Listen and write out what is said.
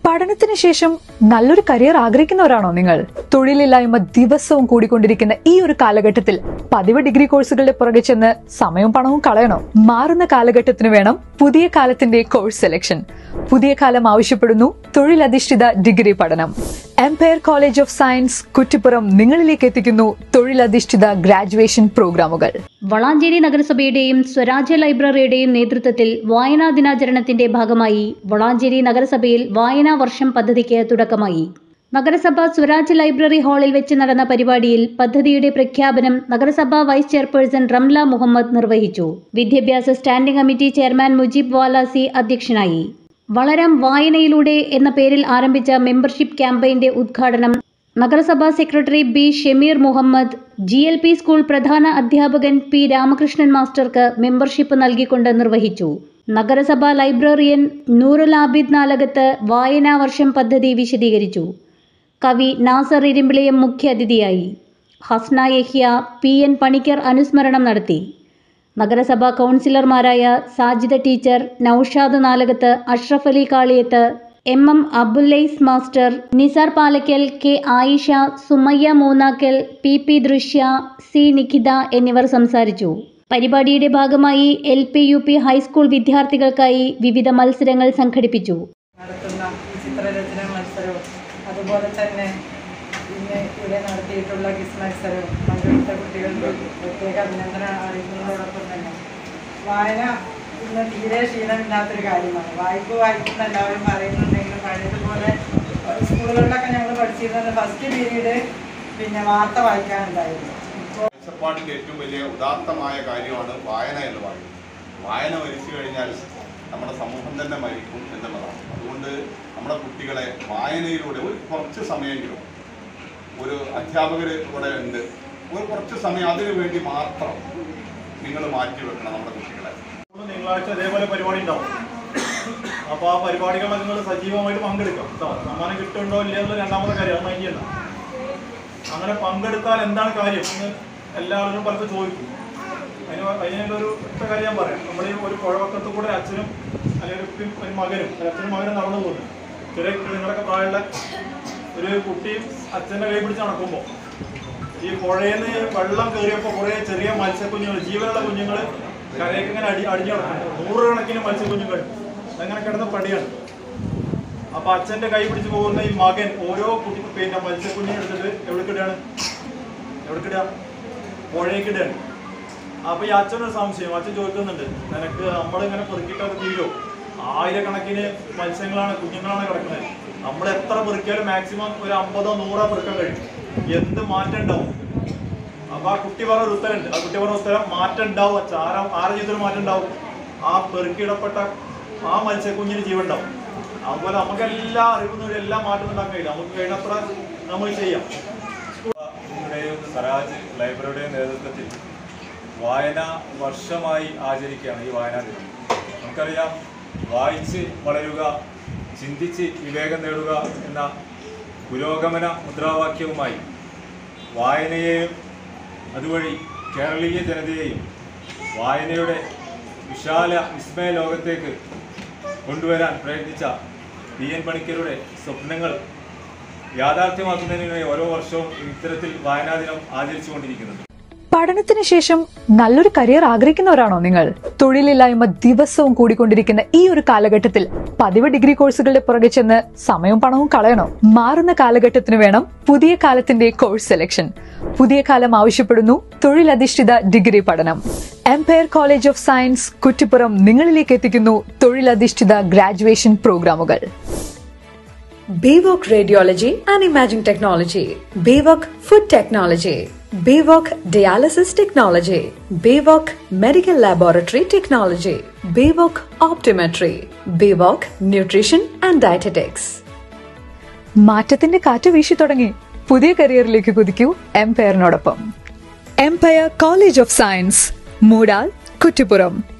പഠനത്തിന് ശേഷം നല്ലൊരു കരിയർ ആഗ്രഹിക്കുന്നവരാണോ നിങ്ങൾ തൊഴിലില്ലായ്മ ദിവസവും കൂടിക്കൊണ്ടിരിക്കുന്ന ഈ ഒരു കാലഘട്ടത്തിൽ പതിവ് ഡിഗ്രി കോഴ്സുകളുടെ പുറകെ ചെന്ന് സമയവും പണവും കളയണോ മാറുന്ന കാലഘട്ടത്തിന് വേണം പുതിയ കാലത്തിന്റെ കോഴ്സ് സെലക്ഷൻ പുതിയ കാലം ആവശ്യപ്പെടുന്നു തൊഴിലധിഷ്ഠിത ഡിഗ്രി പഠനം Empire college of science Kuttippuram നിങ്ങളിലേക്ക് എത്തിക്കുന്നു തൊഴിലധിഷ്ഠിത ഗ്രാജുവേഷൻ പ്രോഗ്രാമുകൾ വളാഞ്ചേരി നഗരസഭയുടെയും സ്വരാജ്യ ലൈബ്രറിയുടെയും നേതൃത്വത്തിൽ വായനാ ദിനാചരണത്തിന്റെ ഭാഗമായി വളാഞ്ചേരി നഗരസഭയിൽ വായനാ വർഷം പദ്ധതിക്ക് തുടക്കമായി നഗരസഭ സ്വരാജ് ലൈബ്രറി ഹാളിൽ വെച്ച് നടന്ന പരിപാടിയിൽ പദ്ധതിയുടെ പ്രഖ്യാപനം നഗരസഭാ വൈസ് ചെയർപേഴ്സൺ റംല മുഹമ്മദ് നിർവഹിച്ചു വിദ്യാഭ്യാസ standing committee chairman Mujeeb Valasi അധ്യക്ഷനായി വളരാം വായനയിലൂടെ എന്ന പേരിൽ ആരംഭിച്ച മെമ്പർഷിപ്പ് ക്യാമ്പയിന്റെ ഉദ്ഘാടനം നഗരസഭാ secretary B Shameer Muhammad G L P school പ്രധാന അധ്യാപകൻ പി രാമകൃഷ്ണൻ മാസ്റ്റർക്ക് മെമ്പർഷിപ്പ് നൽകിക്കൊണ്ട് നിർവഹിച്ചു നഗരസഭാ ലൈബ്രറിയൻ നൂറുൽ ആബിദ് നാലകത്ത് വായനാ വർഷം പദ്ധതി വിശദീകരിച്ചു കവി നാസർ ഇരിമ്പിളിയം മുഖ്യാതിഥിയായി ഹസ്ന യഹ്യ പി എൻ പണിക്കർ അനുസ്മരണം നടത്തി നഗരസഭാ കൗൺസിലർമാരായ Sajida teacher Noushad Nalakath Ashraf Ali Kaliyath M M Abullais master Nisar Palakkal K Ayisha Sumayya Moonnakkal P P Drishya C Nikhitha എന്നിവർ സംസാരിച്ചു പരിപാടിയുടെ ഭാഗമായി L P U P high school വിദ്യാർത്ഥികൾക്കായി വിവിധ മത്സരങ്ങൾ സംഘടിപ്പിച്ചു നടത്തുന്ന ഈ ചിത്രരചന മത്സരവും അതുപോലെ തന്നെ ഇന്ന് ഇവിടെ നടത്തിയിട്ടുള്ള ക്വിസ് മത്സരവും പങ്കെടുത്ത കുട്ടികൾക്ക് പ്രത്യേക അഭിനന്ദനം അറിയിക്കുന്നതോടൊപ്പം തന്നെ വായന ഇന്ന് തീരെ ശീലമില്ലാത്തൊരു കാര്യമാണ് വായിപ്പ് വായിക്കുന്ന എല്ലാവരും പറയുന്നുണ്ടെങ്കിലും പഴയതുപോലെ സ്കൂളുകളിലൊക്കെ ഞങ്ങൾ പഠിച്ചിരുന്നത് ഫസ്റ്റ് പീരീഡ് പിന്നെ വാർത്ത വായിക്കാനുണ്ടായിരുന്നു ഇപ്പോൾ കാഴ്ചപ്പാടിൻ്റെ ഏറ്റവും വലിയ ഉദാത്തമായ കാര്യമാണ് വായന എന്ന് പറയുന്നത് വായന മരിച്ചു കഴിഞ്ഞാൽ നമ്മുടെ സമൂഹം തന്നെ മരിക്കും എന്നുള്ളതാണ് അതുകൊണ്ട് നമ്മുടെ കുട്ടികളെ വായനയിലൂടെ ഒരു കുറച്ച് സമയമെങ്കിലും ഒരു അധ്യാപകർ ഇവിടെ ഉണ്ട് ഒരു കുറച്ച് സമയം അതിനു വേണ്ടി മാത്രം നിങ്ങൾ മാറ്റി വെക്കണം നമ്മുടെ കുട്ടികളെ നമ്മള് തിങ്കളാഴ്ച ഇതേപോലെ പരിപാടി ഉണ്ടാവും അപ്പോൾ ആ പരിപാടികളൊക്കെ നിങ്ങൾ സജീവമായിട്ട് പങ്കെടുക്കാം കേട്ടോ സമ്മാനം കിട്ടുന്നുണ്ടോ ഇല്ലയോ എന്നുള്ള രണ്ടാമത്തെ കാര്യം അത് മൈൻഡ് ചെയ്യണ്ട അങ്ങനെ പങ്കെടുത്താൽ എന്താണ് കാര്യം എന്ന് എല്ലാവരും പലർക്കും ചോദിക്കും അതിന് അതിനൊരു ഒറ്റ കാര്യം ഞാൻ പറയാം നമ്മൾ ഈ ഒരു പുഴവക്കത്ത് കൂടെ അച്ഛനും അല്ലെങ്കിൽ ഒരു ഉപ്പയും ഒരു മകനും ഒരു അച്ഛനും മകനും നടന്നു പോകുന്നു ചെറിയ നിങ്ങളൊക്കെ പ്രായമുള്ള ഒരു കുട്ടിയും അച്ഛൻ്റെ കൈ പിടിച്ച് നടക്കുമ്പോൾ ഈ പുഴയിൽ നിന്ന് വെള്ളം കയറിയപ്പോൾ കുറേ ചെറിയ മത്സ്യക്കുഞ്ഞുങ്ങൾ ജീവനുള്ള കുഞ്ഞുങ്ങൾ കരയൊക്കെ ഇങ്ങനെ അടി അടിഞ്ഞു കിടക്കുന്നു നൂറുകണക്കിന് മത്സ്യക്കുഞ്ഞുങ്ങൾ അങ്ങനെ കിടന്ന പടിയാണ് അപ്പൊ അച്ഛന്റെ കൈ പിടിച്ച് പോകുന്ന ഈ മകൻ ഓരോ കുട്ടി പിന്നെ മത്സ്യക്കുഞ്ഞിനെ എടുത്തിട്ട് എവിടേക്കിടുകയാണ് എവിടേക്കിടുക പുഴയ്ക്കിടുകയാണ് അപ്പൊ ഈ അച്ഛനൊരു സംശയം അച്ഛൻ ചോദിക്കുന്നുണ്ട് നിനക്ക് നമ്മളിങ്ങനെ പെറുക്കിയിട്ടൊക്കെ തീരോ ആയിരക്കണക്കിന് മത്സ്യങ്ങളാണ് കുഞ്ഞുങ്ങളാണ് കിടക്കുന്നത് നമ്മൾ എത്ര പെറുക്കിയാലും മാക്സിമം ഒരു അമ്പതോ നൂറോ പെറുക്കാൻ കഴിയും എന്ത് മാറ്റം ഉണ്ടാവും അപ്പൊ ആ കുട്ടി പറഞ്ഞ ഒരു ഉത്തരമുണ്ട് ആ കുട്ടി പറഞ്ഞ ഉത്തരം മാറ്റം ഉണ്ടാവും അച്ഛാ ആരാ ആരുടെ ജീവിതത്തിൽ മാറ്റം ഉണ്ടാവും ആ പെറുക്കിയിടപ്പെട്ട ആ മത്സ്യക്കുഞ്ഞിന് ജീവൻ ഉണ്ടാവും അതുപോലെ നമുക്ക് എല്ലാ അറിവുന്ന എല്ലാ മാറ്റം ഉണ്ടാക്കാൻ കഴിയില്ല നമുക്ക് കഴിയുന്നത്ര നമ്മൾ ചെയ്യാം യുടെയും സ്വരാജ് ലൈബ്രറിയുടെയും നേതൃത്വത്തിൽ വായന വർഷമായി ആചരിക്കുകയാണ് ഈ വായനാ ദിനം നമുക്കറിയാം വായിച്ച് വളരുക ചിന്തിച്ച് വിവേകം നേടുക എന്ന പുരോഗമന മുദ്രാവാക്യവുമായി വായനയെയും അതുവഴി കേരളീയ ജനതയെയും വായനയുടെ വിശാല വിസ്മയ ലോകത്തേക്ക് കൊണ്ടുവരാൻ പ്രയത്നിച്ച പി എൻ പണിക്കരുടെ സ്വപ്നങ്ങൾ യാഥാർത്ഥ്യമാക്കുന്നതിനായി ഓരോ വർഷവും ഇത്തരത്തിൽ വായനാ ദിനം ആചരിച്ചുകൊണ്ടിരിക്കുന്നത് പഠനത്തിന് ശേഷം നല്ലൊരു കരിയർ ആഗ്രഹിക്കുന്നവരാണോ നിങ്ങൾ തൊഴിലില്ലായ്മ ദിവസവും കൂടിക്കൊണ്ടിരിക്കുന്ന ഈ ഒരു കാലഘട്ടത്തിൽ പതിവ് ഡിഗ്രി കോഴ്സുകളുടെ പുറകെ ചെന്ന് സമയവും പണവും കളയണോ മാറുന്ന കാലഘട്ടത്തിന് വേണം പുതിയ കാലത്തിന്റെ കോഴ്സ് സെലക്ഷൻ പുതിയ കാലം ആവശ്യപ്പെടുന്നു തൊഴിലധിഷ്ഠിത ഡിഗ്രി പഠനം Empire college of science Kuttippuram നിങ്ങളിലേക്ക് എത്തിക്കുന്നു തൊഴിലധിഷ്ഠിത ഗ്രാജുവേഷൻ പ്രോഗ്രാമുകൾ Baywalk Radiology and Imaging Technology, Baywalk Food Technology, Baywalk Dialysis Technology, Baywalk Medical Laboratory Technology, Baywalk Optometry, Baywalk Nutrition and Dietetics. മാറ്റത്തിന്റെ കാറ്റ് വീശി തുടങ്ങി പുതിയ കരിയറിലേക്ക് കുതിക്കൂ എംപയറിനോടൊപ്പം Empire college of science Moodal Kuttippuram